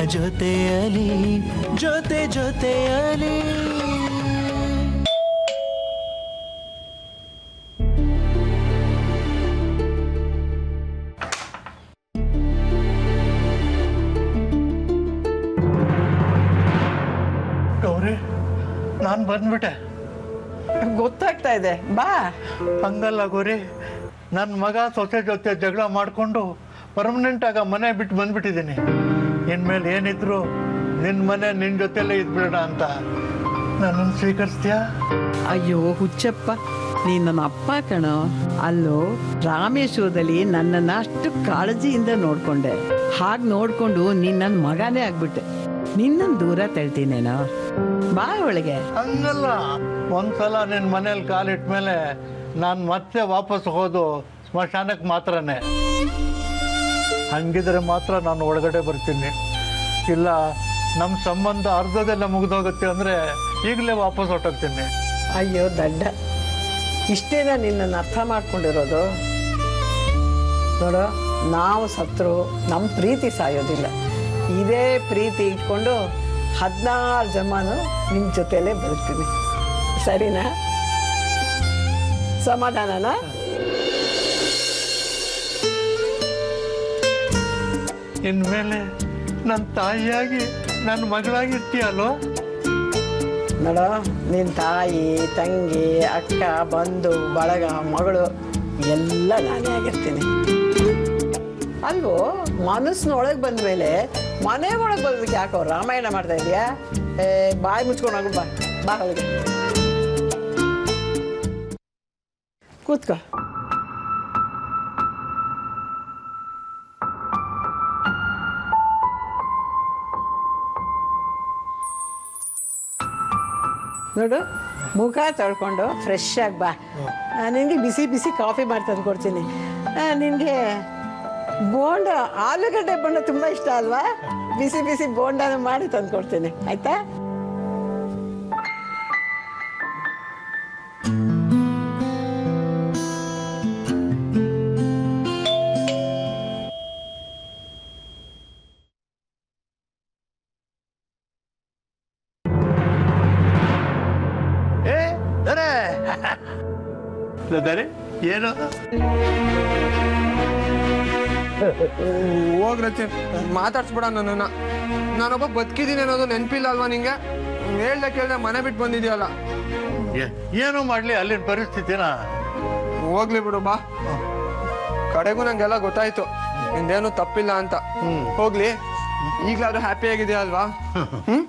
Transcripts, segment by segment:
ಜೊತೆಯಲಿ ಜೊತೆ ಜೊತೆಯಲಿ ಗೌರಿ ನಾನು ಬಂದ್ಬಿಟ್ಟೆ ಗೊತ್ತಾಗ್ತಾ ಇದೆ ಬಾ ಹಂಗಲ್ಲ ಗೌರಿ ನನ್ನ ಮಗ ಸೊಸೆ ಜೊತೆ ಜಗಳ ಮಾಡಿಕೊಂಡು ಪರ್ಮನೆಂಟ್ ಆಗ ಮನೆ ಬಿಟ್ಟು ಬಂದ್ಬಿಟ್ಟಿದ್ದೀನಿ ಇನ್ಮೇಲೆ ಏನಿದ್ರು ನಿನ್ನ ಮನೆ ನಿನ್ನ ಜೊತೆಲೇ ಇದ್ಬಿಡೋಣ ಅಂತ ನನ್ನನ್ನು ಸ್ವೀಕರಿಸ್ತೀಯಾ ಅಯ್ಯೋ ಹುಚ್ಚಪ್ಪ ನೀನ್ ನನ್ನ ಅಪ್ಪ ಕಣೋ ಅಲ್ಲೋ ರಾಮೇಶ್ವರದಲ್ಲಿ ನನ್ನನ್ನ ಅಷ್ಟು ಕಾಳಜಿಯಿಂದ ನೋಡ್ಕೊಂಡೆ ಹಾಗೆ ನೋಡ್ಕೊಂಡು ನೀನ್ ನನ್ನ ಮಗನೇ ಆಗ್ಬಿಟ್ಟೆ ನಿನ್ನನ್ ದೂರ ತಳ್ತೀನೇನೋ ಬಾ ಒಳಗೆ ಹಂಗಲ್ಲ ಒಂದ್ಸಲ ನಿನ್ನ ಮನೇಲಿ ಕಾಲಿಟ್ಟ ಮೇಲೆ ನಾನು ಮತ್ತೆ ವಾಪಸ್ ಹೋಗೋದು ಸ್ಮಶಾನಕ್ಕೆ ಮಾತ್ರನೇ ಹಂಗಿದ್ರೆ ಮಾತ್ರ ನಾನು ಒಳಗಡೆ ಬರ್ತೀನಿ ಇಲ್ಲ ನಮ್ಮ ಸಂಬಂಧ ಅರ್ಧದೆಲ್ಲ ಮುಗಿದೋಗುತ್ತೆ ಅಂದರೆ ಈಗಲೇ ವಾಪಸ್ ಹೊಟ್ಟೋಗ್ತೀನಿ ಅಯ್ಯೋ ದಡ್ಡ ಇಷ್ಟೇನ ನಿನ್ನನ್ನು ಅರ್ಥ ಮಾಡ್ಕೊಂಡಿರೋದು ನೋಡು ನಾವು ಸತ್ರು ನಮ್ಮ ಪ್ರೀತಿ ಸಾಯೋದಿಲ್ಲ ಇದೇ ಪ್ರೀತಿ ಇಟ್ಕೊಂಡು ಹದಿನಾರು ಜಮಾನು ನಿನ್ನ ಜೊತೆಲೇ ಬದುಕ್ತೀನಿ ಸರಿನಾ ಸಮಾಧಾನನಾ ಇನ್ಮೇಲೆ ನನ್ನ ತಾಯಿಯಾಗಿ ನನ್ನ ಮಗಳಾಗಿರ್ತೀಯಲ್ಲೋ ನೋಡು ನಿನ್ನ ತಾಯಿ ತಂಗಿ ಅಕ್ಕ ಬಂಧು ಬಳಗ ಮಗಳು ಎಲ್ಲ ನಾನೇ ಆಗಿರ್ತೀನಿ ಅಲ್ವೋ ಮನಸ್ಸಿನೊಳಗೆ ಬಂದ ಮೇಲೆ ಮನೆ ಒಳಗೆ ಬರೋದಕ್ಕೆ ಯಾಕೋ ರಾಮಾಯಣ ಮಾಡ್ತಾ ಇದೀಯಾ ಏ ಬಾಯಿ ಮುಚ್ಕೊಂಡು ಹೋಗು ಬಾ ಬಾ ಒಳಗೆ ಕೂತ್ಕೋ ನೋಡು ಮುಖ ತೊಳ್ಕೊಂಡು ಫ್ರೆಶ್ ಆಗಿ ಬಾ ನಿನಗೆ ಬಿಸಿ ಬಿಸಿ ಕಾಫಿ ಮಾಡಿ ತಂದು ಕೊಡ್ತೀನಿ ನಿನಗೆ ಬೋಂಡ ಆಲೂಗಡ್ಡೆ ಬೋಂಡ ತುಂಬ ಇಷ್ಟ ಅಲ್ವಾ ಬಿಸಿ ಬಿಸಿ ಬೋಂಡನ ಮಾಡಿ ತಂದು ಕೊಡ್ತೀನಿ ಆಯ್ತಾ ಏ ದರೆ ದರೆ ಏನು ಹೋಗ್ರತಿ ಮಾತಾಡ್ಸ್ಬೇಡ ನನ್ನನ್ನ ನಾನೊಬ್ಬ ಬದುಕಿದ್ದೀನಿ ಅನ್ನೋದು ನೆನಪಿಲ್ಲ ಅಲ್ವಾ ನಿಂಗೆ ಹೇಳ್ದೆ ಕೇಳ್ದೆ ಮನೆ ಬಿಟ್ಟು ಬಂದಿದ್ಯಲ್ಲ ಏ- ಏನೋ ಮಾಡ್ಲಿ ಅಲ್ಲಿನ ಪರಿಸ್ಥಿತಿನ ಹೋಗ್ಲಿ ಬಿಡು ಬಾ ಕಡೆಗೂ ನಂಗೆಲ್ಲ ಗೊತ್ತಾಯ್ತು ನಿಂದೇನು ತಪ್ಪಿಲ್ಲ ಅಂತ ಹೋಗ್ಲಿ ಈಗ್ಲಾದ್ರೂ ಹ್ಯಾಪಿ ಆಗಿದೆಯಾ ಅಲ್ವಾ ಹ್ಮ್?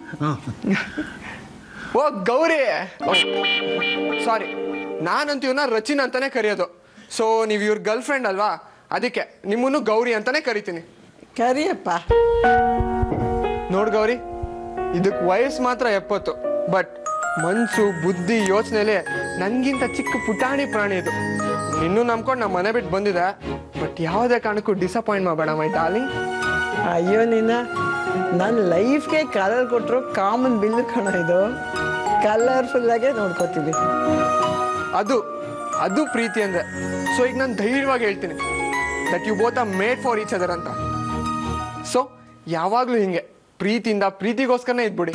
ಓ ಗೌರಿ ಸಾರಿ ನಾನಂತೂ ಇವ್ನ ರಚಿನ್ ಅಂತಾನೆ ಕರೆಯೋದು ಸೊ ನೀವು ಇವ್ರ ಗರ್ಲ್ ಫ್ರೆಂಡ್ ಅಲ್ವಾ ಅದಕ್ಕೆ ನಿಮ್ಮನ್ನು ಗೌರಿ ಅಂತಾನೆ ಕರಿತೀನಿ ಕರಿಯಪ್ಪ ನೋಡ್ ಗೌರಿ ಇದಕ್ ವಯಸ್ಸು ಮಾತ್ರ ಎಪ್ಪತ್ತು ಬಟ್ ಮನ್ಸು ಬುದ್ಧಿ ಯೋಚನೆಲೆ ನನ್ಗಿಂತ ಚಿಕ್ಕ ಪುಟಾಣಿ ಪ್ರಾಣಿ ಇದು ನಿನ್ನೂ ನಂಬ್ಕೊಂಡು ನಮ್ಮ ಮನೆ ಬಿಟ್ಟು ಬಂದಿದೆ ಬಟ್ ಯಾವುದೇ ಕಾರಣಕ್ಕೂ ಡಿಸಪಾಯಿಂಟ್ ಮಾಡಬೇಡ ಮೈ ಡಾರ್ಲಿಂಗ್ ಅಯ್ಯೋ ನಿನ್ನ ನನ್ನ ಲೈಫ್ಗೆ ಕಲರ್ ಕೊಟ್ಟರು ಕಾಮನ್ ಬಿಲ್ಲು ಕಣೋ ಇದು ಕಲರ್ಫುಲ್ಲಾಗೆ ನೋಡ್ಕೋತೀವಿ ಅದು ಅದು ಪ್ರೀತಿ ಅಂದ್ರೆ ಸೊ ಈಗ ನಾನು ಧೈರ್ಯವಾಗಿ ಹೇಳ್ತೀನಿ that you both are made for each other ಅಂತ ಸೊ ಯಾವಾಗಲೂ ಹಿಂಗೆ ಪ್ರೀತಿಯಿಂದ ಪ್ರೀತಿಗೋಸ್ಕರನೇ ಇದ್ಬಿಡಿ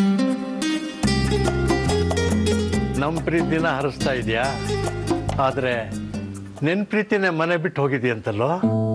ನಮ್ಮ ಪ್ರೀತಿನ ಹರಿಸ್ತಾ ಇದೆಯಾ ಆದರೆ ನಿನ್ನ ಪ್ರೀತಿನೇ ಮನೆ ಬಿಟ್ಟು ಹೋಗಿದೆಯಂತಲ್ಲೋ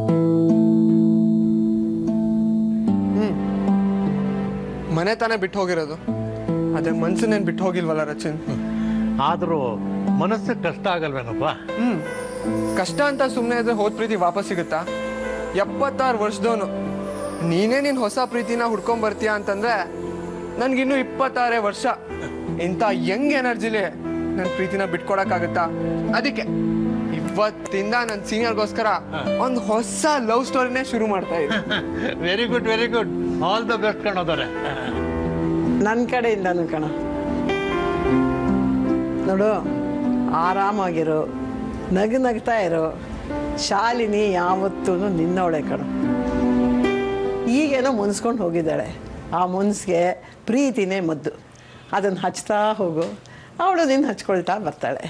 ಮನೆ ತಾನೇ ಬಿಟ್ಟು ಹೋಗಿರೋದು ಅದೇ ಮನ್ಸನ್ನೇನು ಬಿಟ್ಟು ಹೋಗಿಲ್ವಲ್ಲ ರಚನ್ ಆದರೂ ಮನಸ್ಸಿಗೆ ಕಷ್ಟ ಆಗಲ್ವೇನಪ್ಪ ಹ್ಮ್ ಕಷ್ಟ ಅಂತ ಸುಮ್ಮನೆ ಇದ್ರೆ ಹೋದ್ ಪ್ರೀತಿ ವಾಪಸ್ ಸಿಗುತ್ತಾ ಎಪ್ಪತ್ತಾರು ವರ್ಷದವನು ನೀನೇ ನಿನ್ ಹೊಸ ಪ್ರೀತಿನ ಹುಡ್ಕೊಂಡ್ ಬರ್ತೀಯ ಅಂತಂದ್ರೆ ನನ್ಗಿನ್ನು ಇಪ್ಪತ್ತಾರೇ ವರ್ಷ ಇಂಥ ಯಂಗ್ ಎನರ್ಜಿಲಿ ನನ್ನ ಪ್ರೀತಿನ ಬಿಟ್ಕೊಡಕ್ಕಾಗತ್ತಾ ಅದಕ್ಕೆ ಇವತ್ತಿಂದ ನನ್ನ ಸೀನಿಯರ್ಗೋಸ್ಕರ ಒಂದು ಹೊಸ ಲವ್ ಸ್ಟೋರಿನೇ ಶುರು ಮಾಡ್ತಾ ಇದ್ದೆ very good very good all the best ಕಣೋದವ್ರೆ ನನ್ನ ಕಡೆಯಿಂದನು ಕಣ ನೋಡು ಆರಾಮಾಗಿರು ನಗು ನಗ್ತಾ ಇರು ಶಾಲಿನಿ ಯಾವತ್ತೂ ನಿನ್ನವಳೆ ಕಣ ಈಗೇನೋ ಮುನ್ಸ್ಕೊಂಡು ಹೋಗಿದ್ದಾಳೆ ಆ ಮುನ್ಸ್ಗೆ ಪ್ರೀತಿನೇ ಮದ್ದು ಅದನ್ನು ಹಚ್ತಾ ಹೋಗು ಅವಳು ನಿನ್ನ ಹಚ್ಕೊಳ್ತಾ ಬರ್ತಾಳೆ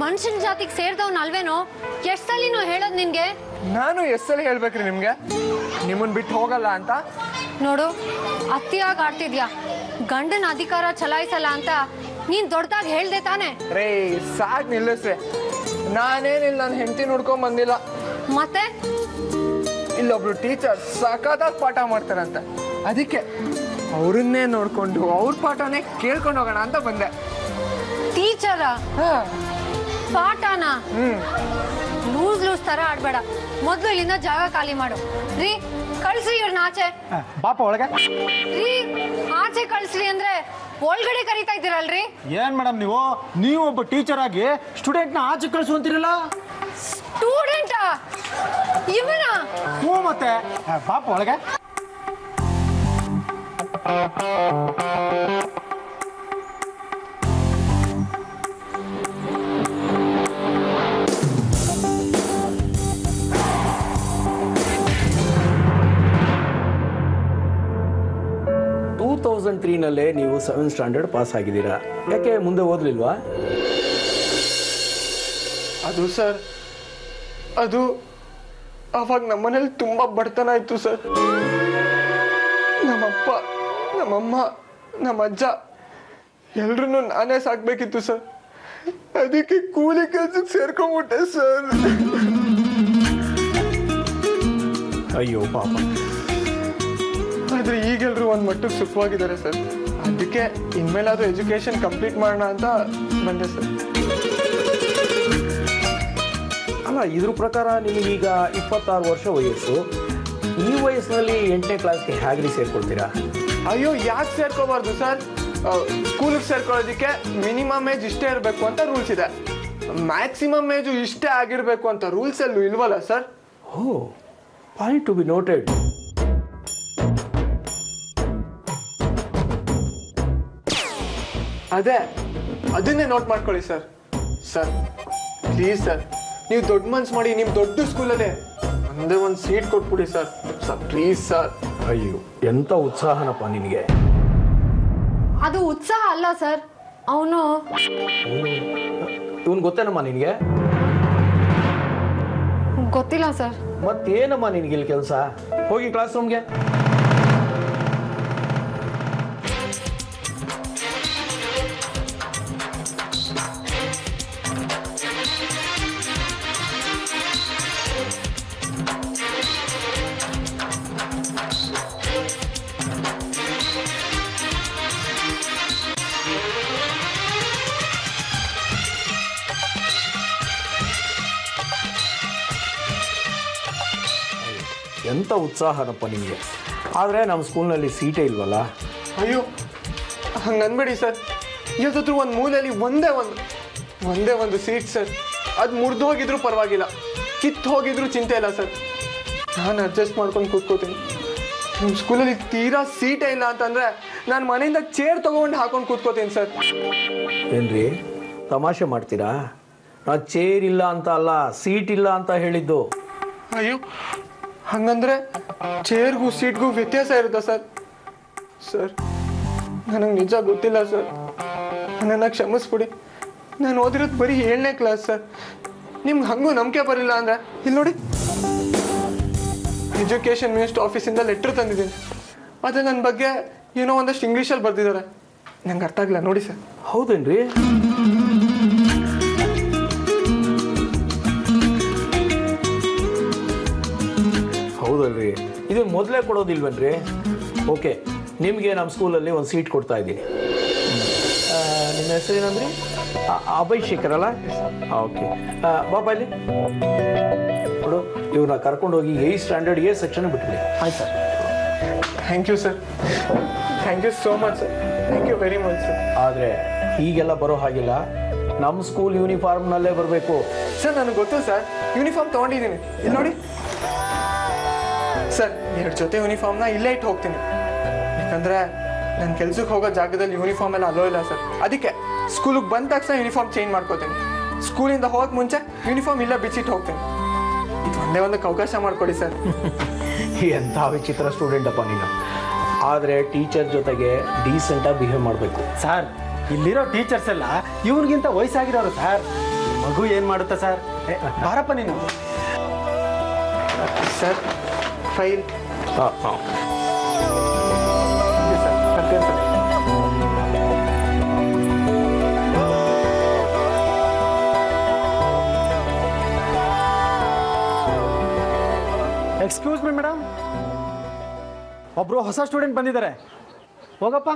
ಮನುಷ್ಯನ ಜಾತಿಗೆ ಸೇರಿದವನ್ ಅಲ್ವೇನೋ ಎಷ್ಟ್ ಸಲಿನೂ ಹೇಳೋದ್ ನಿನ್ಗೆ ನಾನು ಎಷ್ಟಲ್ಲಿ ಹೇಳ್ಬೇಕ್ರಿ ನಿಮ್ಗೆ ನಿಮ್ಮನ್ ಬಿಟ್ಟು ಹೋಗಲ್ಲ ಅಂತ ನೋಡು ಅತಿಯಾಗಿ ಆಡ್ತಿದ್ಯಾ ಗಂಡನ ಅಧಿಕಾರ ಚಲಾಯಿಸಲ್ಲ ಅಂತ ನೀನ್ ದೊಡ್ಡದಾಗಿ ಹೇಳ್ದೆ ತಾನೆ ರೇ ಸಾಕ್ ನಿಲ್ಲಿಸ್ರಿ ನಾನೇನಿಲ್ಲ ನನ್ನ ಹೆಂಡತಿ ನೋಡ್ಕೊಂಡ್ ಬಂದಿಲ್ಲ ಮತ್ತೆ ಇಲ್ಲೊಬ್ರು ಟೀಚರ್ ಸಖತ್ತಾಗಿ ಪಾಠ ಮಾಡ್ತಾರಂತೆ ಅದಕ್ಕೆ ಅವ್ರನ್ನೇ ನೋಡ್ಕೊಂಡು ಅವ್ರ ಪಾಠನೇ ಕೇಳ್ಕೊಂಡು ಹೋಗೋಣ ಅಂತ ಬಂದೆ ಟೀಚರ ಹಾ ಪಾಠನ ಹ್ಮ್ ಲೂಸ್ ಲೂಸ್ ತರ ಆಡ್ಬೇಡ ಮೊದ್ಲು ಇಲ್ಲಿಂದ ಜಾಗ ಖಾಲಿ ಮಾಡು ರೀ ಕಳ್ಸ್ರಿ ಇವ್ರನ್ನ ಆಚೆ ಪಾಪ ಒಳಗೆ ರೀ ಆಚೆ ಕಳ್ಸ್ರಿ ಅಂದ್ರೆ ಒಳಗಡೆ ಕರಿತಾ ಇದ್ದೀರಲ್ರಿ ಏನ್ ಮೇಡಮ್ ನೀವು ನೀವು ಒಬ್ಬ ಟೀಚರ್ ಆಗಿ ಸ್ಟೂಡೆಂಟ್ನ ಆಚೆ ಕಳಿಸು ಅಂತಿರಲ್ಲ ಸ್ಟೂಡೆಂಟಾ ಇವನ ಹ್ಞೂ ಮತ್ತೆ ಆ, ಪಾಪ ಒಳಗೆ ಟೂ ತೌಸಂಡ್ ತ್ರೀನಲ್ಲೇ ನೀವು ಸೆವೆನ್ ಸ್ಟ್ಯಾಂಡರ್ಡ್ ಪಾಸ್ ಆಗಿದ್ದೀರಾ ಯಾಕೆ ಮುಂದೆ ಓದಲಿಲ್ವಾ ಅದು ಸರ್ ಅದು ಅವಾಗ ನಮ್ಮನೇಲಿ ತುಂಬಾ ಬಡತನ ಇತ್ತು ಸರ್ ನಮ್ಮಪ್ಪ ನಮ್ಮಮ್ಮ ನಮ್ಮ ಅಜ್ಜ ಎಲ್ರೂ ನಾನೇ ಸಾಕ್ಬೇಕಿತ್ತು ಸರ್ ಅದಕ್ಕೆ ಕೂಲಿ ಕೆಲ್ಸಕ್ಕೆ ಸೇರ್ಕೊಂಡ್ಬಿಟ್ಟೆ ಸರ್ ಅಯ್ಯೋ ಪಾಪ ಆದ್ರೆ ಈಗೆಲ್ರು ಒಂದ್ ಮಟ್ಟಕ್ಕೆ ಸುಖವಾಗಿದ್ದಾರೆ ಸರ್ ಅದಕ್ಕೆ ಇನ್ಮೇಲಾದ್ರೂ ಎಜುಕೇಶನ್ ಕಂಪ್ಲೀಟ್ ಮಾಡೋಣ ಅಂತ ಬಂದೆ ಸರ್ ಅಲ್ಲ ಇದ್ರ ಪ್ರಕಾರ ನಿಮಗೀಗ ಇಪ್ಪತ್ತಾರು ವರ್ಷ ವಯಸ್ಸು ಈ ವಯಸ್ಸಿನಲ್ಲಿ ಎಂಟನೇ ಕ್ಲಾಸ್ಗೆ ಹೇಗ್ರಿ ಸೇರ್ಕೊಳ್ತೀರಾ ಅಯ್ಯೋ ಯಾಕೆ ಸೇರ್ಕೋಬಾರ್ದು ಸರ್ ಸ್ಕೂಲಿಗೆ ಸೇರ್ಕೊಳ್ಳೋದಕ್ಕೆ ಮಿನಿಮಮ್ ಏಜ್ ಇಷ್ಟೇ ಇರಬೇಕು ಅಂತ ರೂಲ್ಸ್ ಇದೆ ಮ್ಯಾಕ್ಸಿಮಮ್ ಏಜು ಇಷ್ಟೇ ಆಗಿರ್ಬೇಕು ಅಂತ ರೂಲ್ಸ್ ಎಲ್ಲೂ ಇಲ್ವಲ್ಲ sir oh point to be noted ಅದೇ ಅದನ್ನೇ ನೋಟ್ ಮಾಡ್ಕೊಳ್ಳಿ ಸರ್ ಸರ್ ಪ್ಲೀಸ್ ಸರ್ ನೀವು ದೊಡ್ಡ ಮನ್ಸು ಮಾಡಿ ನಿಮ್ಮ ದೊಡ್ಡ ಸ್ಕೂಲಲ್ಲೇ ಒಂದೇ ಒಂದು ಸೀಟ್ ಕೊಟ್ಬಿಡಿ ಸರ್ ಸರ್ ಪ್ಲೀಸ್ ಸರ್ ಅಯ್ಯೋ ಎಂಥ ಉತ್ಸಾಹನಪ್ಪ ನಿನಗೆ ಅದು ಉತ್ಸಾಹ ಅಲ್ಲ ಸರ್ ಅವನು ಇವನ್ ಗೊತ್ತೇನಮ್ಮ ನಿನಗೆ ಗೊತ್ತಿಲ್ಲ ಸರ್ ಮತ್ತೇನಮ್ಮ ನಿನಗೆ ಇಲ್ಲಿ ಕೆಲಸ ಹೋಗಿ ಕ್ಲಾಸ್ ರೂಮ್ಗೆ ಎಂಥ ಉತ್ಸಾಹನಪ್ಪ ನಿಮಗೆ ಆದರೆ ನಮ್ಮ ಸ್ಕೂಲ್ನಲ್ಲಿ ಸೀಟೇ ಇಲ್ವಲ್ಲ ಅಯ್ಯೋ ಹಂಗೆ ಅನ್ಬೇಡಿ ಸರ್ ಯಾವ್ದಾದ್ರು ಒಂದು ಮೂಲೆಯಲ್ಲಿ ಒಂದೇ ಒಂದು ಒಂದೇ ಒಂದು ಸೀಟ್ ಸರ್ ಅದು ಮುರಿದು ಹೋಗಿದ್ರು ಪರವಾಗಿಲ್ಲ ಕಿತ್ತು ಹೋಗಿದ್ರು ಚಿಂತೆ ಇಲ್ಲ ಸರ್ ನಾನು ಅಡ್ಜಸ್ಟ್ ಮಾಡ್ಕೊಂಡು ಕೂತ್ಕೋತೀನಿ ನಿಮ್ಮ ಸ್ಕೂಲಲ್ಲಿ ತೀರಾ ಸೀಟೇ ಇಲ್ಲ ಅಂತಂದ್ರೆ ನಾನು ಮನೆಯಿಂದ ಚೇರ್ ತಗೊಂಡು ಹಾಕೊಂಡು ಕೂತ್ಕೋತೀನಿ ಸರ್ ಏನ್ರಿ ತಮಾಷೆ ಮಾಡ್ತೀರಾ ನಾ ಚೇರ್ ಇಲ್ಲ ಅಂತ ಅಲ್ಲ ಸೀಟ್ ಇಲ್ಲ ಅಂತ ಹೇಳಿದ್ದು ಅಯ್ಯೋ ಹಂಗಂದ್ರೆ ಚೇರ್ಗೂ ಸೀಟ್ಗೂ ವ್ಯತ್ಯಾಸ ಇರುತ್ತಾ ಸರ್ ಸರ್ ನನಗೆ ನಿಜ ಗೊತ್ತಿಲ್ಲ ಸರ್ ನನ್ನ ಕ್ಷಮಿಸ್ಬಿಡಿ ನಾನು ಓದಿರೋದು ಬರೀ ಏಳನೇ ಕ್ಲಾಸ್ ಸರ್ ನಿಮ್ಗೆ ಹಂಗೂ ನಂಬಿಕೆ ಬರಲಿಲ್ಲ ಅಂದ್ರೆ ಇಲ್ಲಿ ನೋಡಿ ಎಜುಕೇಷನ್ ಮಿನಿಸ್ಟರ್ ಆಫೀಸಿಂದ ಲೆಟ್ರ್ ತಂದಿದ್ದೀನಿ ಅದು ನನ್ನ ಬಗ್ಗೆ ಏನೋ ಒಂದಷ್ಟು ಇಂಗ್ಲೀಷಲ್ಲಿ ಬರ್ದಿದ್ದಾರೆ ನಂಗೆ ಅರ್ಥ ಆಗಿಲ್ಲ ನೋಡಿ ಸರ್ ಹೌದೇನ್ರಿ ಹೌದಲ್ರಿ ಇದು ಮೊದಲೇ ಕೊಡೋದಿಲ್ವೇನ್ರಿ ಓಕೆ ನಿಮಗೆ ನಮ್ಮ ಸ್ಕೂಲಲ್ಲಿ ಒಂದು ಸೀಟ್ ಕೊಡ್ತಾ ಇದ್ದೀನಿ ಆ, ನಿಮ್ಮ ಹೆಸರೇನಂದ್ರಿ ಆ, ಅಭಯ್ ಶೇಖರ್ ಅಲ್ಲ ಓಕೆ ಬಾಬಾ ಇಲ್ಲಿ ನೋಡು ಇವ್ರನ್ನ ಕರ್ಕೊಂಡು ಹೋಗಿ ಏಯ್ಟ್ ಸ್ಟ್ಯಾಂಡರ್ಡ್ ಎ ಸೆಕ್ಷನ್ ಬಿಟ್ಬಿಡಿ ಆಯ್ತು sir thank you sir thank you so much sir thank you very much sir ಆದರೆ ಹೀಗೆಲ್ಲ ಬರೋ ಹಾಗಿಲ್ಲ ನಮ್ಮ ಸ್ಕೂಲ್ ಯೂನಿಫಾರ್ಮ್ನಲ್ಲೇ ಬರಬೇಕು ಸರ್ ನನಗೆ ಗೊತ್ತು ಸರ್ ಯೂನಿಫಾರ್ಮ್ ತೊಗೊಂಡಿದ್ದೀನಿ ಇಲ್ಲಿ ನೋಡಿ ಸರ್ ಎರಡು ಜೊತೆ ಯೂನಿಫಾರ್ಮ್ನ ಇಲ್ಲೇ ಇಟ್ಟು ಹೋಗ್ತೀನಿ ಯಾಕಂದ್ರೆ ನನ್ನ ಕೆಲ್ಸಕ್ಕೆ ಹೋಗೋ ಜಾಗದಲ್ಲಿ ಯೂನಿಫಾರ್ಮ್ ಎಲ್ಲ ಅಲೋ ಇಲ್ಲ ಸರ್ ಅದಕ್ಕೆ ಸ್ಕೂಲಿಗೆ ಬಂದ ತಕ್ಷಣ ಯೂನಿಫಾರ್ಮ್ ಚೇಂಜ್ ಮಾಡ್ಕೋತೀನಿ ಸ್ಕೂಲಿಂದ ಹೋಗಕ್ಕೆ ಮುಂಚೆ ಯೂನಿಫಾರ್ಮ್ ಇಲ್ಲೇ ಬಿಚ್ಚಿಟ್ಟು ಹೋಗ್ತೀನಿ ಇದು ಒಂದೇ ಒಂದಕ್ಕೆ ಅವಕಾಶ ಮಾಡಿಕೊಡಿ ಸರ್ ಎಂಥ ವಿಚಿತ್ರ ಸ್ಟೂಡೆಂಟ್ ಅಪ್ಪ ನೀನು ಆದರೆ ಟೀಚರ್ ಜೊತೆಗೆ ಡೀಸೆಂಟಾಗಿ ಬಿಹೇವ್ ಮಾಡಬೇಕು ಸರ್ ಇಲ್ಲಿರೋ ಟೀಚರ್ಸ್ ಎಲ್ಲ ಇವನಿಗಿಂತ ವಯಸ್ಸಾಗಿರೋರು ಸರ್ ಮಗು ಏನು ಮಾಡುತ್ತಾ ಸರ್ ಏ, ಬಾರಪ್ಪ ನೀನು ಸರ್ ಫೈಲ್ ಹಾಂ ಹಾಂ ಇದೆ ಸರ್ ಕರ್ಕೊಂಡು ಸರ್. ಎಕ್ಸ್ಕ್ಯೂಸ್ ಮಿ ಮೇಡಮ್ ಒಬ್ರು ಹೊಸ ಸ್ಟೂಡೆಂಟ್ ಬಂದಿದ್ದಾರೆ ಹೋಗಪ್ಪ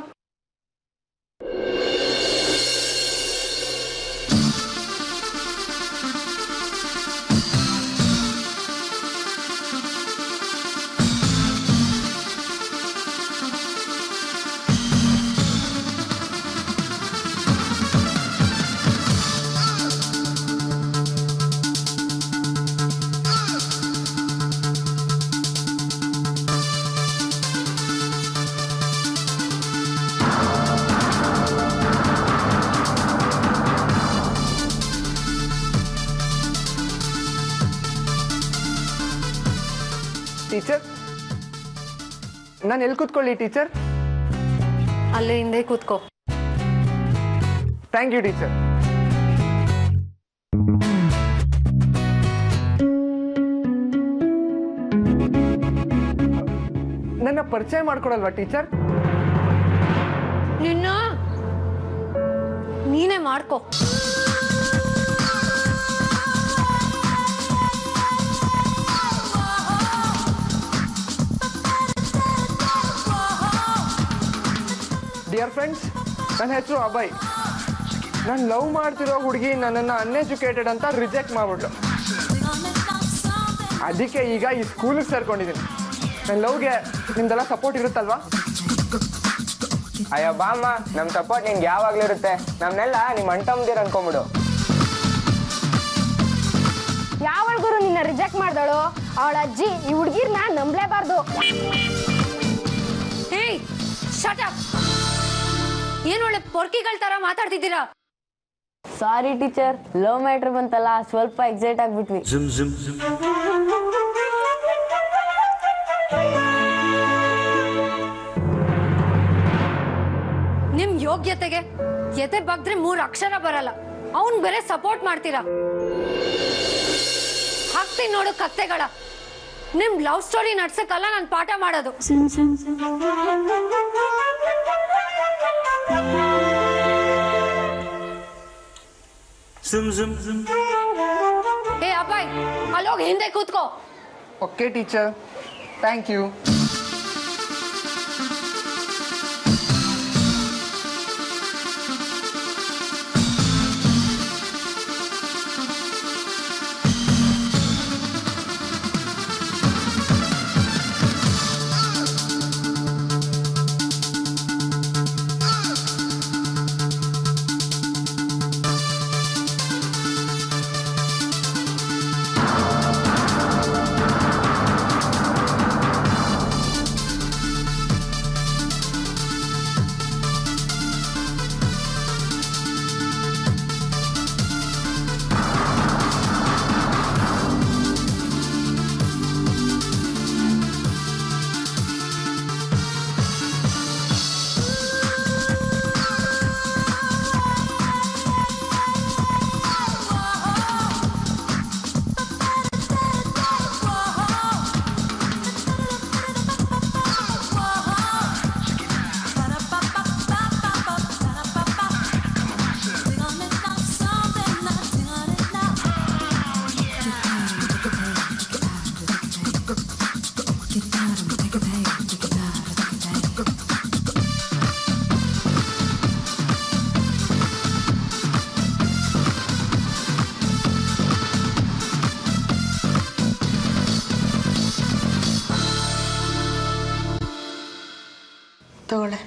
ಟೀಚರ್ ನಾನು ಎಲ್ಲಿ ಕೂತ್ಕೊಳ್ಳಿ ಟೀಚರ್ ಅಲ್ಲೇ ಹಿಂದೆ ಕೂತ್ಕೋ ಥ್ಯಾಂಕ್ ಯು ಟೀಚರ್ ನನ್ನ ಪರಿಚಯ ಮಾಡ್ಕೊಡಲ್ವಾ ಟೀಚರ್ ನಿನ್ನ ನೀನೇ ಮಾಡ್ಕೋ ಡಿಯರ್ ಫ್ರೆಂಡ್ಸ್ ನನ್ನ ಹೆಸರು ಅಭಯ್ ನಾನು ಲವ್ ಮಾಡ್ತಿರೋ ಹುಡುಗಿ ನನ್ನನ್ನು ಅನ್ಎಜುಕೇಟೆಡ್ ಅಂತ ರಿಜೆಕ್ಟ್ ಮಾಡ್ಬಿಟ್ಲು ಅದಕ್ಕೆ ಈಗ ಈ ಸ್ಕೂಲಿಗೆ ಸೇರ್ಕೊಂಡಿದ್ದೀನಿ ನನ್ನ ಲವ್ಗೆ ನಿಮ್ದೆಲ್ಲ ಸಪೋರ್ಟ್ ಇರುತ್ತಲ್ವಾ ಅಯ್ಯೋ ಬಾಮ್ಮ ನಮ್ ಸಪೋರ್ಟ್ ನಿನ್ಗೆ ಯಾವಾಗ್ಲೂ ಇರುತ್ತೆ ನಮ್ನೆಲ್ಲ ನಿಮ್ ಅಂಟಮ್ದಿರ್ ಅನ್ಕೊಂಬಿಡು ಯಾವಳ ಗುರು ನಿನ್ನ ರಿಜೆಕ್ಟ್ ಮಾಡ್ದಳು ಅವಳ ಅಜ್ಜಿ ಈ ಹುಡ್ಗಿರ್ನ ನಂಬಲೇಬಾರ್ದು ಹೇಯ್ ಶಟ್ ಅಪ್ ಏನ್ ಒಳ್ಳೆ ಪೊರ್ಕಿಗಳ ತರ ಮಾತಾಡ್ತಿದ್ದೀರಾ ಸಾರಿ ಟೀಚರ್ ಲವ್ ಮ್ಯಾಟ್ರ್ ಬಂತಲ್ಲ ಸ್ವಲ್ಪ ಎಕ್ಸೈಟ್ ಆಗ್ಬಿಟ್ವಿ ನಿಮ್ ಯೋಗ್ಯತೆಗೆ ಎದೆ ಬಗ್ದ್ರೆ ಮೂರ್ ಅಕ್ಷರ ಬರಲ್ಲ ಅವನ್ ಬೇರೆ ಸಪೋರ್ಟ್ ಮಾಡ್ತೀರಾ ಹಾಕ್ತೀನಿ ನೋಡು ಕತ್ತೆಗಳ ನಿಮ್ ಲವ್ ಸ್ಟೋರಿ ನಡ್ಸಕ್ಕಲ್ಲ ನಾನು ಪಾಠ ಮಾಡೋದು ಏ ಅಪ್ಪಾಯ್ ಅಲ್ಲೋಗಿ ಹಿಂದೆ ಕೂತ್ಕೋ ಓಕೆ ಟೀಚರ್ ಥ್ಯಾಂಕ್ ಯು ತಗೊಳ್ಳೆ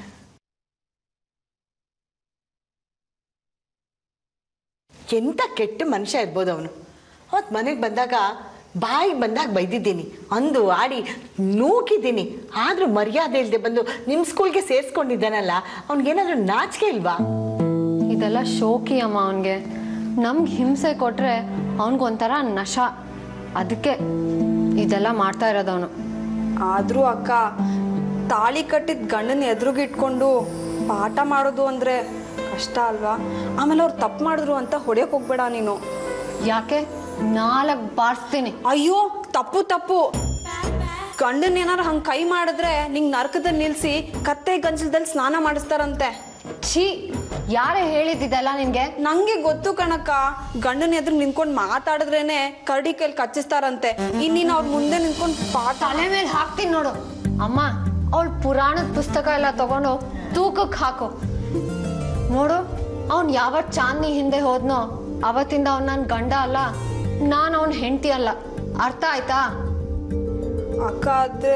ಎಂಥ ಕೆಟ್ಟ ಮನುಷ್ಯ ಇರ್ಬೋದು ಅವನು ಅವತ್ತು ಮನೆಗೆ ಬಂದಾಗ ಬಾಯಿಗೆ ಬಂದಾಗ ಬೈದಿದ್ದೀನಿ ಅಂದು ಆಡಿ ನೂಕಿದ್ದೀನಿ ಆದರೂ ಮರ್ಯಾದೆ ಇಲ್ಲದೆ ಬಂದು ನಿಮ್ಮ ಸ್ಕೂಲ್ಗೆ ಸೇರಿಸ್ಕೊಂಡಿದ್ದಾನಲ್ಲ ಅವ್ನಿಗೇನಾದ್ರೂ ನಾಚಿಕೆ ಇಲ್ವಾ ಇದೆಲ್ಲ ಶೋಕಿ ಅಮ್ಮ ಅವನ್ಗೆ ನಮ್ಗೆ ಹಿಂಸೆ ಕೊಟ್ರೆ ಅವನ್ಗೊಂಥರ ನಶ ಅದಕ್ಕೆ ಇದೆಲ್ಲ ಮಾಡ್ತಾ ಇರೋದವನು ಆದ್ರೂ ಅಕ್ಕ ತಾಳಿ ಕಟ್ಟಿದ ಗಂಡನ ಎದುರುಗಿಟ್ಕೊಂಡು ಪಾಠ ಮಾಡೋದು ಅಂದ್ರೆ ಕಷ್ಟ ಅಲ್ವಾ ಆಮೇಲೆ ಅವ್ರು ತಪ್ಪು ಮಾಡಿದ್ರು ಅಂತ ಹೊಡೆಯಕ್ ಹೋಗ್ಬೇಡ ನೀನು ಯಾಕೆ ನಾಲ್ಕು ಬಾರಿಸ್ತೀನಿ ಅಯ್ಯೋ ತಪ್ಪು ತಪ್ಪು ಗಂಡನ್ ಏನಾರು ಹಂಗ್ ಕೈ ಮಾಡಿದ್ರೆ ನಿಂಗ್ ನರಕದಲ್ಲಿ ನಿಲ್ಸಿ ಕತ್ತೆ ಗಂಜಲದಲ್ಲಿ ಸ್ನಾನ ಮಾಡಿಸ್ತಾರಂತೆ ಛೀ ಯಾರೇ ಹೇಳಿದ್ದಿದೆಲ್ಲ ನಿನ್ಗೆ ನಂಗೆ ಗೊತ್ತು ಕಣಕ್ಕ ಗಂಡನ ಎದುರು ನಿಂತ್ಕೊಂಡ್ ಮಾತಾಡಿದ್ರೇನೆ ಕರಡಿ ಕೈಲಿ ಕಚ್ಚಿಸ್ತಾರಂತೆ ಇನ್ನೀನ್ ಅವ್ರ ಮುಂದೆ ನಿಂತ್ಕೊಂಡ್ ಪಾಠ ತಲೆ ಮೇಲೆ ಹಾಕ್ತೀನಿ ನೋಡು ಅಮ್ಮ ಅವಳ ಪುರಾಣದ ಪುಸ್ತಕ ಎಲ್ಲ ತಗೊಂಡು ತೂಕಕ್ಕೆ ಹಾಕು ನೋಡು ಅವ್ನ್ ಯಾವತ್ ಚಾಂದ್ನಿ ಹಿಂದೆ ಹೋದ್ನೋ ಅವತ್ತಿಂದ ಅವ್ನ್ ನನ್ ಗಂಡ ಅಲ್ಲ ನಾನ್ ಅವನ್ ಹೆಂಡತಿ ಅಲ್ಲ ಅರ್ಥ ಆಯ್ತಾ ಅಕ್ಕ ಆದ್ರೆ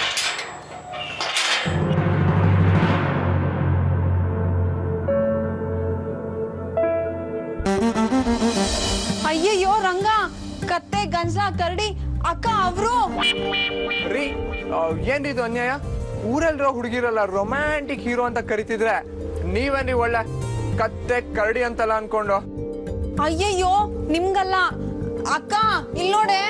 ಅಯ್ಯಯ್ಯೋ ರಂಗ ಕತ್ತೆ ಗಂಜಲ ಕರಡಿ ಅಕ್ಕ ಅವರು ರೀ ಆ, ಏನ್ರಿದು ಅನ್ಯಾಯ ಊರಲ್ಲಿರೋ ಹುಡುಗಿರಲ್ಲ ರೊಮ್ಯಾಂಟಿಕ್ ಹೀರೋ ಅಂತ ಕರಿತಿದ್ರೆ ನೀವೇನ್ರಿ ಒಳ್ಳೆ ಕತ್ತೆ ಕರಡಿ ಅಂತಲ್ಲ ಅನ್ಕೊಂಡು ಅಯ್ಯಯ್ಯೋ ನಿಮ್ಗಲ್ಲ ಅಕ್ಕ ಇಲ್ ನೋಡೆ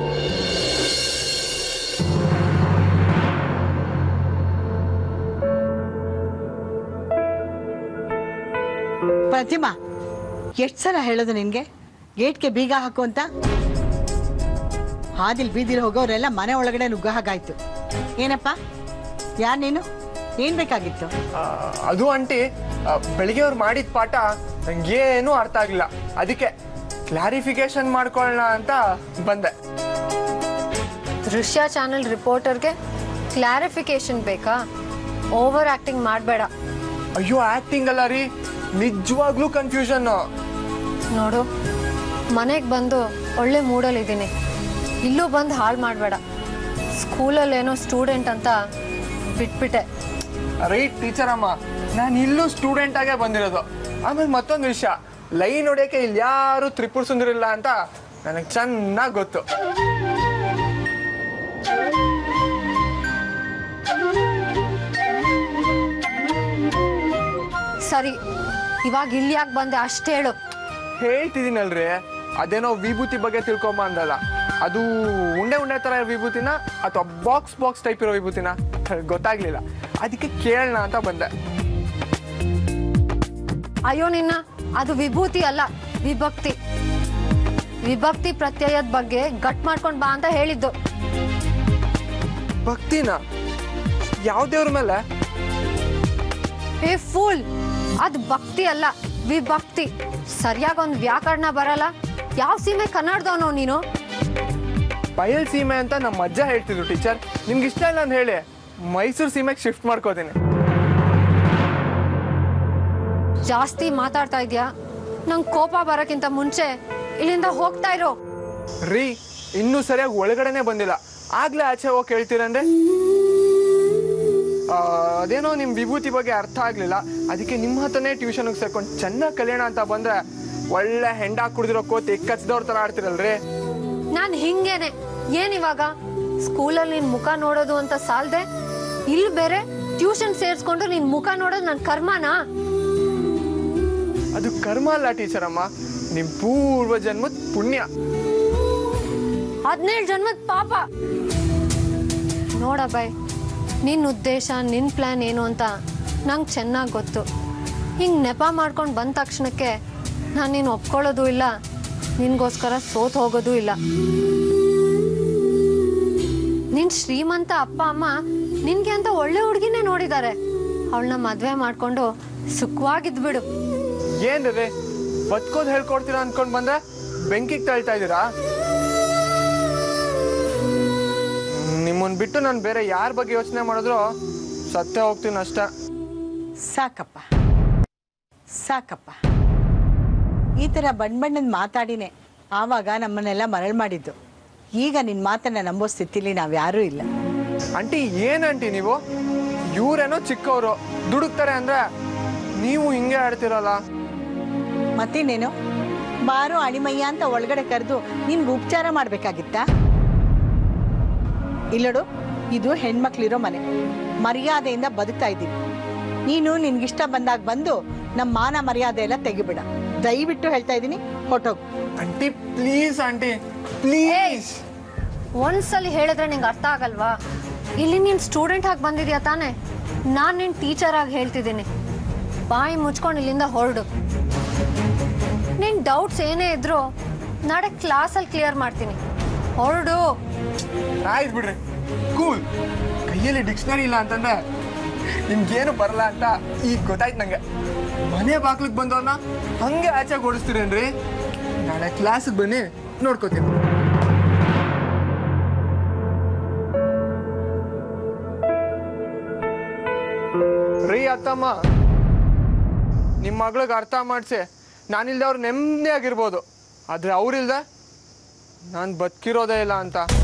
ಪ್ರತಿಮಾ ಎಷ್ಟು ಸಲ ಹೇಳೋದು ನಿನ್ಗೆ ಗೇಟ್ಗೆ ಬೀಗ ಹಾಕು ಅಂತ ಹಾದಿಲ್ ಬೀದಿಲ್ ಹೋಗೋರೆಲ್ಲ ಮನೆ ಒಳಗಡೆ ನುಗ್ಗ ಹಾಗಾಯ್ತು ಏನಪ್ಪ ಯಾರ್ ನೀನು ಏನ್ ಬೇಕಾಗಿತ್ತು ಆ, ಅದು ಆಂಟಿ ಆ, ಬೆಳಿಗ್ಗೆ ಅವ್ರು ಮಾಡಿದ ಪಾಠ ನಂಗೇನು ಅರ್ಥ ಆಗಿಲ್ಲ ಅದಕ್ಕೆ ಕ್ಲಾರಿಫಿಕೇಶನ್ ಮಾಡ್ಕೊಳ್ಳೋಣ ಅಂತ ಬಂದೆ ದೃಶ್ಯ ಚಾನೆಲ್ ರಿಪೋರ್ಟರ್ಗೆ ಕ್ಲಾರಿಫಿಕೇಶನ್ ಬೇಕಾ ಓವರ್ ಆಕ್ಟಿಂಗ್ ಮಾಡಬೇಡ ಅಯ್ಯೋ ಆಕ್ಟಿಂಗ್ ಅಲ್ಲ ರೀ ನಿಜವಾಗ್ಲೂ ಕನ್ಫ್ಯೂಷನ್ ನೋಡು ಮನೆಗೆ ಬಂದು ಒಳ್ಳೆ ಮೂಡಲ್ಲಿದ್ದೀನಿ ಇಲ್ಲೂ ಬಂದು ಹಾಳು ಮಾಡಬೇಡ ಸ್ಕೂಲಲ್ಲೇನೋ ಸ್ಟೂಡೆಂಟ್ ಅಂತ ಬಿಟ್ಬಿಟ್ಟೆ ರೈಟ್ ಟೀಚರ್ ಅಮ್ಮ ನಾನು ಇಲ್ಲೂ ಸ್ಟೂಡೆಂಟ್ ಆಗೇ ಬಂದಿರೋದು ಆಮೇಲೆ ಮತ್ತೊಂದು ವಿಷಯ ಲೈನ್ ಹೊಡಿಯೋಕೆ ಇಲ್ಲಿ ಯಾರು ತ್ರಿಪುರ ಸುಂದರಿಲ್ಲ ಅಂತ ನನಗೆ ಚೆನ್ನಾಗಿ ಗೊತ್ತು ಸರಿ ಇವಾಗ ಇಲ್ಲಿ ಯಾಕೆ ಬಂದೆ ಅಷ್ಟೇ ಹೇಳು ಹೇಳ್ತಿದ್ದೀನಲ್ರಿ ಅದೇನೋ ವಿಭೂತಿ ಬಗ್ಗೆ ತಿಳ್ಕೊಂಬ ಅಂದಲ್ಲ ಅದು ಉಂಡೆ ಉಂಡೆ ಥರ ಇರೋ ವಿಭೂತಿನ ಅಥವಾ ಬಾಕ್ಸ್ ಬಾಕ್ಸ್ ಟೈಪ್ ಇರೋ ವಿಭೂತಿನ ಗೊತ್ತಾಗ್ಲಿಲ್ಲ ಅದಕ್ಕೆ ಕೇಳೋಣ ಅಂತ ಬಂದೆ ಅಯ್ಯೋ ನಿನ್ನ ಅದು ವಿಭೂತಿ ಅಲ್ಲ ವಿಭಕ್ತಿ ವಿಭಕ್ತಿ ಪ್ರತ್ಯಯದ ಬಗ್ಗೆ ಗಟ್ ಮಾಡ್ಕೊಂಡ್ ಬಾ ಅಂತ ಹೇಳಿದ್ದು ಭಕ್ತಿನ ಯಾವ ದೇವ್ರ ಮೇಲೆ ಏ ಫೂಲ್ ಅದ್ ಭಕ್ತಿ ಅಲ್ಲ ವಿಭಕ್ತಿ ಸರಿಯಾಗಿ ಒಂದ್ ವ್ಯಾಕರಣ ಬರಲ್ಲ ಯಾವ ಸೀಮೆ ಕನ್ನಡದವನು ನೀನು ಬಯಲ್ ಸೀಮೆ ಅಂತ ನಮ್ಮ ಅಜ್ಜ ಹೇಳ್ತಿದ್ರು ಟೀಚರ್ ನಿಮ್ಗೆ ಇಷ್ಟ ಇಲ್ಲ ಅಂತ ಹೇಳಿ ಮೈಸೂರು ಸೀಮೆಗೆ ಶಿಫ್ಟ್ ಮಾಡ್ಕೋತೀನಿ ಜಾಸ್ತಿ ಮಾತಾಡ್ತಾ ಇದ್ಯಾ ನಂಗ್ ಕೋಪ ಬರಕ್ಕಿಂತ ಮುಂಚೆ ಇಲ್ಲಿಂದ ಹೋಗ್ತಾ ಇರೋ ರೀ ಇನ್ನೂ ಸರಿಯಾಗಿ ಒಳಗಡೆನೆ ಬಂದಿಲ್ಲ ಆಗ್ಲೇ ಆಚೆ ಹೋಗಿ ಕೇಳ್ತೀರಂದ್ರೆ ಆ, ಅದೇನೋ ನಿಮ್ ವಿಭೂತಿ ಬಗ್ಗೆ ಅರ್ಥ ಆಗ್ಲಿಲ್ಲ ಅದಕ್ಕೆ ನಿಮ್ಮ ಹತ್ರನೇ ಟ್ಯೂಷನ್ಗೆ ಸೇರ್ಕೊಂಡು ಚೆನ್ನಾಗಿ ಕಲಿಯೋಣ ಅಂತ ಬಂದ್ರೆ ಒಳ್ಳೆ ಹೆಂಡ ಕುಡಿದಿರೋ ಕೋತಿ ಕಚ್ದವ್ರ ತರ ಆಡ್ತಿರಲ್ರಿ ನಾನ್ ಹಿಂಗೇನೆ ಏನ್ ಇವಾಗ ಸ್ಕೂಲಲ್ಲಿ ನಿನ್ ಮುಖ ನೋಡೋದು ಅಂತ ಸಾಲ್ದೆ ಇಲ್ಲಿ ಬೇರೆ ಟ್ಯೂಷನ್ ಸೇರ್ಸ್ಕೊಂಡು ನಿನ್ ಮುಖ ನೋಡೋದು ನನ್ ಕರ್ಮನಾ ಅದು ಕರ್ಮ ಅಲ್ಲ ಟೀಚರ್ ಅಮ್ಮ ನಿಮ್ ಪೂರ್ವ ಜನ್ಮದ ಪುಣ್ಯ ಹದಿನೇಳು ಜನ್ಮದ ಪಾಪ ನೋಡಬ್ಬಾಯ್ ನಿನ್ನ ಉದ್ದೇಶ ನಿನ್ನ ಪ್ಲ್ಯಾನ್ ಏನು ಅಂತ ನಂಗೆ ಚೆನ್ನಾಗಿ ಗೊತ್ತು ಹಿಂಗೆ ನೆಪ ಮಾಡ್ಕೊಂಡು ಬಂದ ತಕ್ಷಣಕ್ಕೆ ನಾನು ನೀನು ಒಪ್ಕೊಳ್ಳೋದು ಇಲ್ಲ ನಿನಗೋಸ್ಕರ ಸೋತ್ ಹೋಗೋದು ಇಲ್ಲ ನಿನ್ನ ಶ್ರೀಮಂತ ಅಪ್ಪ ಅಮ್ಮ ನಿನಗೆ ಅಂತ ಒಳ್ಳೆ ಹುಡುಗಿನೇ ನೋಡಿದ್ದಾರೆ ಅವಳನ್ನ ಮದುವೆ ಮಾಡಿಕೊಂಡು ಸುಖವಾಗಿದ್ದು ಬಿಡು ಏನ್ರಿ ಬದುಕೋದ್ ಹೇಳ್ಕೊಡ್ತೀರಾ ಅನ್ಕೊಂಡ್ ಬಂದ್ರೆ ಬೆಂಕಿಗೆ ತಳ್ತಾ ಇದ್ದೀರಾ ನಿಮ್ಮನ್ ಬಿಟ್ಟು ನಾನು ಬೇರೆ ಯಾರ ಬಗ್ಗೆ ಯೋಚನೆ ಮಾಡಿದ್ರು ಸತ್ತೇ ಹೋಗ್ತೀನಿ ಅಷ್ಟೇ ಸಾಕಪ್ಪ ಸಾಕಪ್ಪ ಈ ಥರ ಬಣ್ಣ ಬಣ್ಣದ ಮಾತಾಡಿನೇ ಆವಾಗ ನಮ್ಮನ್ನೆಲ್ಲ ಮರಳು ಮಾಡಿದ್ದು ಈಗ ನಿನ್ನ ಮಾತನ್ನ ನಂಬೋ ಸ್ಥಿತಿಲಿ ನಾವು ಯಾರೂ ಇಲ್ಲ ಆಂಟಿ ಏನ್ ಆಂಟಿ ನೀವು ಇವ್ರೇನೋ ಚಿಕ್ಕವರು ದುಡುಕ್ತಾರೆ ಅಂದ್ರೆ ನೀವು ಹಿಂಗೆ ಆಡ್ತಿರಲ್ಲ ಮತ್ತೇನೇನು ಬಾರೋ ಅಣಿಮಯ್ಯ ಅಂತ ಒಳಗಡೆ ಕರೆದು ನಿನ್ಗೆ ಉಪಚಾರ ಮಾಡಬೇಕಾಗಿತ್ತಾ ಇಲ್ಲಡು ಇದು ಹೆಣ್ಮಕ್ಳಿರೋ ಮನೆ ಮರ್ಯಾದೆಯಿಂದ ಬದುಕ್ತಾ ಇದ್ದೀವಿ ನೀನು ನಿನ್ಗಿಷ್ಟ ಬಂದಾಗ ಬಂದು ನಮ್ಮ ಮಾನ ಮರ್ಯಾದೆ ಎಲ್ಲ ತೆಗಿಬಿಡ ದಯವಿಟ್ಟು ಹೇಳ್ತಾ ಇದ್ದೀನಿ ಹೊಟ್ಟೋಗು ಆಂಟಿ ಪ್ಲೀಸ್ ಆಂಟಿ ಪ್ಲೀಸ್ ಒಂದ್ಸಲಿ ಹೇಳಿದ್ರೆ ನಿಂಗೆ ಅರ್ಥ ಆಗಲ್ವಾ ಇಲ್ಲಿ ನೀನು ಸ್ಟೂಡೆಂಟ್ ಆಗಿ ಬಂದಿದ್ಯಾ ತಾನೇ ನಾನು ನಿನ್ನ ಟೀಚರ್ ಆಗಿ ಹೇಳ್ತಿದ್ದೀನಿ ಬಾಯಿ ಮುಚ್ಕೊಂಡು ಇಲ್ಲಿಂದ ಹೊರಡು ನಿನ್ ಡೌಟ್ಸ್ ಏನೇ ಇದ್ರು ನಾಳೆ ಕ್ಲಾಸಲ್ಲಿ ಕ್ಲಿಯರ್ ಮಾಡ್ತೀನಿ ಹೊರಡು ಆಯ್ತು ಬಿಡ್ರಿ ಕೂಲ್ ಕೈಯಲ್ಲಿ ಡಿಕ್ಷನರಿ ಇಲ್ಲ ಅಂತಂದ್ರೆ ನಿಮ್ಗೇನು ಬರಲ್ಲ ಅಂತ ಈಗ ಗೊತ್ತಾಯ್ತು ನಂಗೆ ಮನೆ ಬಾಗ್ಲಿಗೆ ಬಂದವನ್ನ ಹಂಗೆ ಆಚೆ ಓಡಿಸ್ತೀರೇನ್ರಿ ನಾಳೆ ಕ್ಲಾಸಿಗೆ ಬನ್ನಿ ನೋಡ್ಕೋತೀನಿ ರೀ ಅತ್ತಮ್ಮ ನಿಮ್ಮ ಮಗಳಿಗೆ ಅರ್ಥ ಮಾಡಿಸಿ ನಾನಿಲ್ದೆ ಅವ್ರು ನೆಮ್ಮದಿಯಾಗಿರ್ಬೋದು ಆದರೆ ಅವ್ರಿಲ್ದೆ ನಾನು ಬದುಕಿರೋದೇ ಇಲ್ಲ ಅಂತ